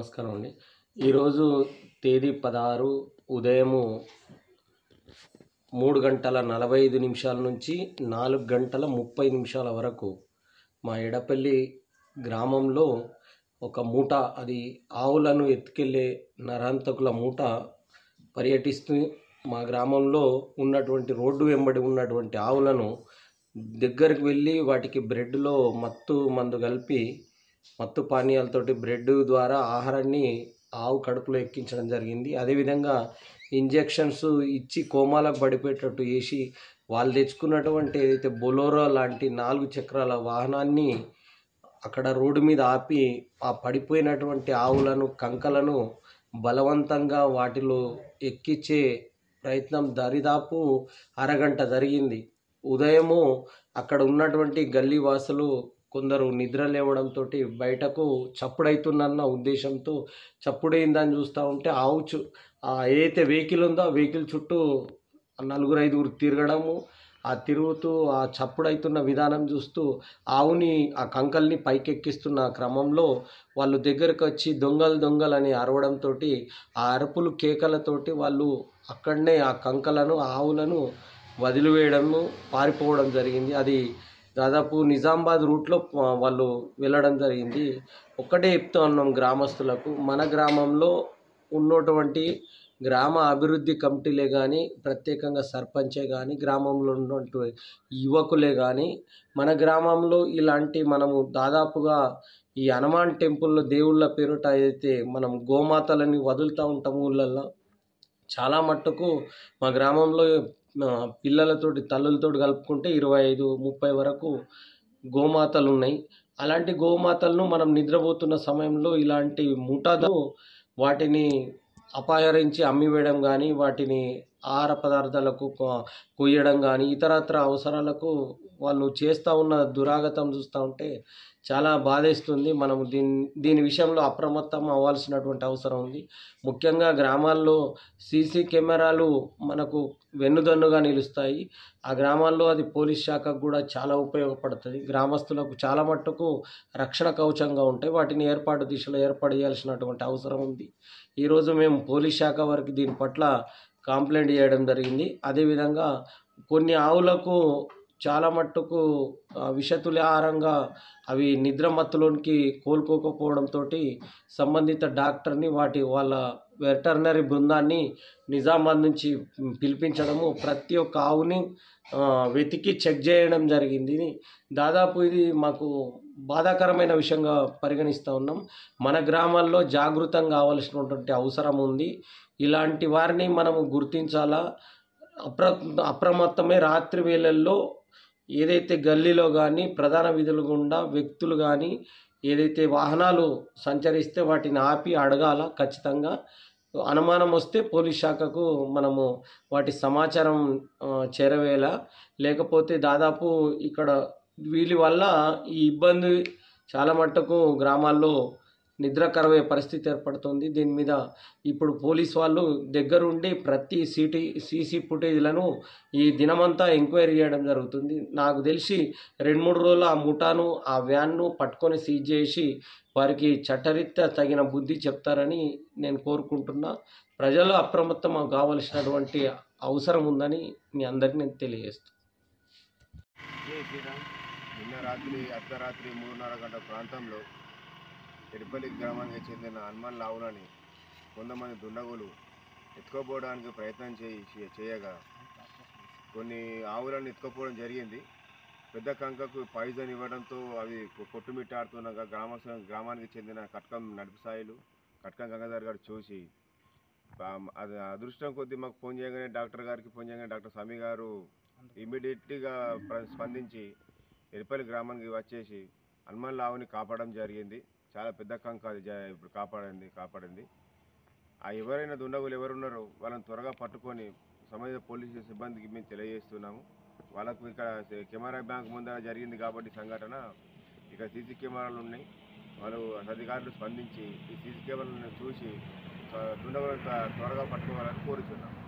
నమస్కారం అండి ఈరోజు తేదీ పదహారు ఉదయము మూడు గంటల నలభై ఐదు నిమిషాల నుంచి నాలుగు గంటల ముప్పై నిమిషాల వరకు మా ఎడపల్లి గ్రామంలో ఒక మూట అది ఆవులను ఎత్తుకెళ్ళే నరాంతకుల మూట పర్యటిస్తూ మా గ్రామంలో ఉన్నటువంటి రోడ్డు వెంబడి ఉన్నటువంటి ఆవులను దగ్గరికి వెళ్ళి వాటికి బ్రెడ్లో మత్తు మందు కలిపి మత్తు పానీయాలతోటి బ్రెడ్ ద్వారా ఆహారాన్ని ఆవు కడుపులో ఎక్కించడం జరిగింది అదేవిధంగా ఇంజెక్షన్స్ ఇచ్చి కోమాలకు పడిపోయేటట్టు చేసి వాళ్ళు తెచ్చుకున్నటువంటి ఏదైతే బొలోరో లాంటి నాలుగు చక్రాల వాహనాన్ని అక్కడ రోడ్డు మీద ఆపి ఆ పడిపోయినటువంటి ఆవులను కంకలను బలవంతంగా వాటిలో ఎక్కించే ప్రయత్నం దరిదాపు అరగంట జరిగింది ఉదయము అక్కడ ఉన్నటువంటి గల్లీ వాసులు కొందరు నిద్ర లేవడంతో బయటకు చప్పుడైతుందన్న ఉద్దేశంతో చప్పుడైందని చూస్తూ ఉంటే ఆవు చు ఆ ఏదైతే వెహికల్ ఉందో ఆ వెహికల్ చుట్టూ నలుగురు ఐదుగురు తిరగడము ఆ తిరుగుతూ ఆ చప్పుడైతున్న విధానం చూస్తూ ఆవుని ఆ కంకల్ని పైకెక్కిస్తున్న క్రమంలో వాళ్ళు దగ్గరకు వచ్చి దొంగలు దొంగలు అని అరవడంతో ఆ అరుపులు కేకలతోటి వాళ్ళు అక్కడనే ఆ కంకలను ఆవులను వదిలివేయడము పారిపోవడం జరిగింది అది దాదాపు నిజామాబాద్ రూట్లో ఆ, వాళ్ళు వెళ్ళడం జరిగింది ఒక్కటే చెప్తా ఉన్నాం గ్రామస్తులకు మన గ్రామంలో ఉన్నటువంటి గ్రామ అభివృద్ధి కమిటీలే కానీ ప్రత్యేకంగా సర్పంచే కానీ గ్రామంలో ఉన్నటువంటి యువకులే కానీ మన గ్రామంలో ఇలాంటి మనము దాదాపుగా ఈ హనుమాన్ టెంపుల్లో దేవుళ్ళ పేరుట అయితే మనం గోమాతలని వదులుతూ ఉంటాం ఊళ్ళల్లో చాలా మట్టుకు మా గ్రామంలో ఆ, పిల్లలతోటి తల్లులతోటి కలుపుకుంటే ఇరవై ఐదు ముప్పై వరకు గోమాతలు ఉన్నాయి అలాంటి గోమాతలను మనం నిద్రపోతున్న సమయంలో ఇలాంటి ముఠాను వాటిని అపహరించి అమ్మివేయడం కానీ వాటిని ఆహార పదార్థాలకు కొ- కొయ్యడం కానీ ఇతరత్ర అవసరాలకు వాళ్ళు చేస్తూ ఉన్న దురాగతం చూస్తూ ఉంటే చాలా బాధేస్తుంది మనం దీని దీని విషయంలో అప్రమత్తం అవ్వాల్సినటువంటి అవసరం ఉంది ముఖ్యంగా గ్రామాల్లో సీసీ కెమెరాలు మనకు వెన్నుదన్నుగా నిలుస్తాయి ఆ గ్రామాల్లో అది పోలీస్ శాఖకు కూడా చాలా ఉపయోగపడుతుంది గ్రామస్తులకు చాలా మట్టుకు రక్షణ కవచంగా ఉంటాయి వాటిని ఏర్పాటు దిశలో ఏర్పాటు చేయాల్సినటువంటి అవసరం ఉంది ఈరోజు మేము పోలీస్ శాఖ వారికి దీని పట్ల కంప్లైంట్ చేయడం జరిగింది అదేవిధంగా కొన్ని ఆవులకు చాలా మట్టుకు ఆ, విషతుల్య ఆహారంగా అవి నిద్రమత్తులోనికి కోలుకోకపోవడంతో సంబంధిత డాక్టర్ని వాటి వాళ్ళ వెటర్నరీ బృందాన్ని నిజామాబాద్ నుంచి పిలిపించడము ప్రతి ఒక్క ఆవుని ఆ, వెతికి చెక్ చేయడం జరిగింది దాదాపు ఇది మాకు బాధాకరమైన విషయంగా పరిగణిస్తూ ఉన్నాం మన గ్రామాల్లో జాగృతం కావాల్సినటువంటి అవసరం ఉంది ఇలాంటి వారిని మనము గుర్తించాలా అప్ర అప్రమత్తమే రాత్రి వేళల్లో ఏదైతే గల్లీలో కానీ ప్రధాన వీధుల గుండా వ్యక్తులు కానీ ఏదైతే వాహనాలు సంచరిస్తే వాటిని ఆపి అడగాల ఖచ్చితంగా అనుమానం వస్తే పోలీస్ శాఖకు మనము వాటి సమాచారం ఆ, చేరవేలా లేకపోతే దాదాపు ఇక్కడ వీళ్ళ వల్ల ఈ ఇబ్బంది చాలా మట్టుకు గ్రామాల్లో నిద్ర కరవే పరిస్థితి ఏర్పడుతుంది దీని మీద ఇప్పుడు పోలీస్ వాళ్ళు దగ్గరుండి ప్రతి సిటీ సీసీ ఫుటేజ్లను ఈ దినమంతా ఎంక్వైరీ చేయడం జరుగుతుంది నాకు తెలిసి రెండు మూడు రోజులు ఆ ముఠాను ఆ వ్యాన్ను పట్టుకొని సీజ్ చేసి వారికి చట్టరీత్యా తగిన బుద్ధి చెప్తారని నేను కోరుకుంటున్నా ప్రజలు అప్రమత్తం కావలసినటువంటి అవసరం ఉందని మీ అందరికీ నేను తెలియజేస్తాను జై శ్రీరామ్ నిన్న రాత్రి అర్ధరాత్రి మూడున్నర గంట ప్రాంతంలో ఎడిపల్లి గ్రామానికి చెందిన హనుమాన్ లావులని కొంతమంది దుండగులు ఎత్తుకోపోవడానికి ప్రయత్నం చేయి చేయగా కొన్ని ఆవులను ఎత్తుకోపోవడం జరిగింది పెద్ద కంకకు పాయిజన్ ఇవ్వడంతో అవి కొ- కొట్టుమిట్టాడుతుండగా గ్రామ గ్రామానికి చెందిన కట్కం నడిపిసాయిలు కట్కం గంగాధర్ గారు చూసి ఆ- అది అదృష్టం కొద్దీ మాకు ఫోన్ చేయగానే డాక్టర్ గారికి ఫోన్ చేయగానే డాక్టర్ స్వామి గారు ఇమీడియట్గా ప్ర- స్పందించి ఎరిపల్లి గ్రామానికి వచ్చేసి హనుమాన్ లావుని కాపాడడం జరిగింది చాలా పెద్ద కంక అది జ- ఇప్పుడు కాపాడింది కాపాడింది ఆ ఎవరైనా దుండగులు ఎవరున్నారో వాళ్ళని త్వరగా పట్టుకొని సంబంధిత పోలీసు సిబ్బందికి మేము తెలియజేస్తున్నాము వాళ్ళకు ఇక్కడ సే- కెమెరా బ్యాంక్ ముందర జరిగింది కాబట్టి సంఘటన ఇక్కడ సీసీ కెమెరాలు ఉన్నాయి వాళ్ళు అధికారులు స్పందించి ఈ సీసీ కెమెరాలను చూసి ఆ, దుండగులను త్వ- త్వరగా పట్టుకోవాలని కోరుతున్నాం